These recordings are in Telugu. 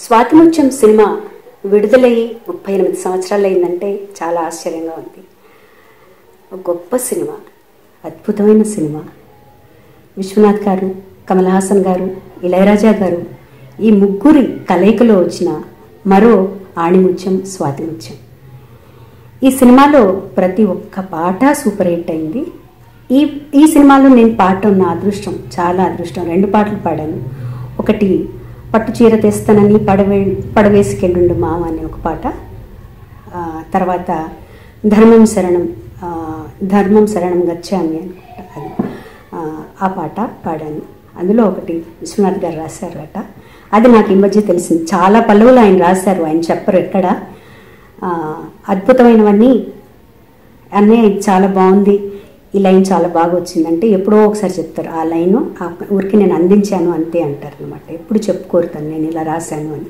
స్వాతిముత్యం సినిమా విడుదలయ్యి ముప్పై ఎనిమిది సంవత్సరాలు అయిందంటే చాలా ఆశ్చర్యంగా ఉంది ఒక గొప్ప సినిమా అద్భుతమైన సినిమా విశ్వనాథ్ గారు కమల్ హాసన్ గారు ఇళయరాజా గారు ఈ ముగ్గురి కలయికలో వచ్చిన మరో ఆణిముత్యం స్వాతిముత్యం ఈ సినిమాలో ప్రతి ఒక్క పాట సూపర్ హిట్ అయింది ఈ ఈ సినిమాలో నేను పాడటం నా అదృష్టం చాలా అదృష్టం రెండు పాటలు పాడాను ఒకటి పట్టు చీర తెస్తానని పడవే పడవేసుకెళ్ళుండు మామ అనే ఒక పాట ఆ, తర్వాత ధర్మం శరణం ఆ, ధర్మం శరణం గచ్చామి అనుకుంటా అది ఆ, ఆ పాట పాడాను అందులో ఒకటి విశ్వనాథ్ గారు రాశారట అది నాకు ఈ మధ్య తెలిసింది చాలా పల్లవులు ఆయన రాశారు ఆయన చెప్పరు ఎక్కడ ఆ, అద్భుతమైనవన్నీ అన్నయ్య ఇది చాలా బాగుంది ఈ లైన్ చాలా బాగా వచ్చిందంటే ఎప్పుడో ఒకసారి చెప్తారు ఆ లైను ఆ ఊరికి నేను అందించాను అంతే అంటారు అనమాట ఎప్పుడు చెప్పుకోరు తను నేను ఇలా రాశాను అని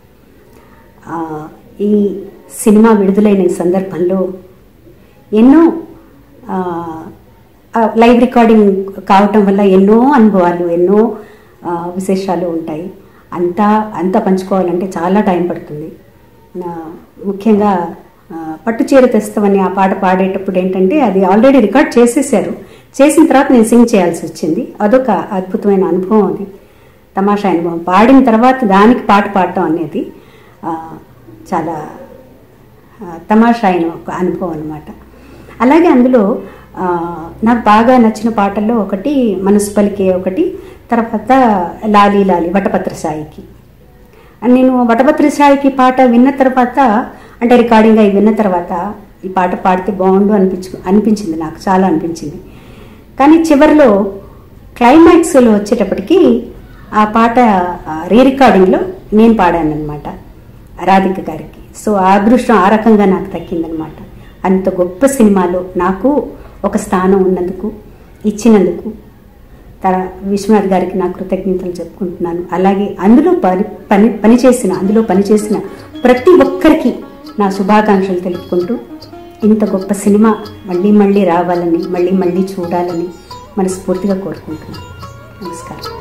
ఆ, ఈ సినిమా విడుదలైన ఈ సందర్భంలో ఎన్నో ఆ, ఆ, లైవ్ రికార్డింగ్ కావటం వల్ల ఎన్నో అనుభవాలు ఎన్నో ఆ, విశేషాలు ఉంటాయి అంతా అంతా పంచుకోవాలంటే చాలా టైం పడుతుంది నా- ముఖ్యంగా ఆ, పట్టు చీర తెస్తామని ఆ పాట పాడేటప్పుడు ఏంటంటే అది ఆల్రెడీ రికార్డ్ చేసేసారు చేసిన తర్వాత నేను సింగ్ చేయాల్సి వచ్చింది అదొక అద్భుతమైన అనుభవం అది తమాషా అనుభవం పాడిన తర్వాత దానికి పాట పాడటం అనేది ఆ, చాలా ఆ, తమాషా అయిన ఒక అనుభవం అనమాట అలాగే అందులో ఆ, నాకు బాగా నచ్చిన పాటల్లో ఒకటి మనసు పలికే ఒకటి తర్వాత లాలి లాలి వటపత్ర సాయికి నేను వటపత్రి సాయికి పాట విన్న తర్వాత అంటే రికార్డింగ్ అయి విన్న తర్వాత ఈ పాట పాడితే బాగుండు అనిపించు అనిపించింది నాకు చాలా అనిపించింది కానీ చివరిలో క్లైమాక్స్లో వచ్చేటప్పటికి ఆ పాట రీ రికార్డింగ్లో నేను పాడాను అనమాట రాధిక గారికి సో ఆ అదృష్టం ఆ రకంగా నాకు దక్కిందనమాట అంత గొప్ప సినిమాలో నాకు ఒక స్థానం ఉన్నందుకు ఇచ్చినందుకు తర విశ్వనాథ్ గారికి నా కృతజ్ఞతలు చెప్పుకుంటున్నాను అలాగే అందులో పని పని పనిచేసిన అందులో పనిచేసిన ప్రతి ఒక్కరికి నా శుభాకాంక్షలు తెలుపుకుంటూ ఇంత గొప్ప సినిమా మళ్ళీ మళ్ళీ రావాలని మళ్ళీ మళ్ళీ చూడాలని మనస్ఫూర్తిగా కోరుకుంటున్నాను నమస్కారం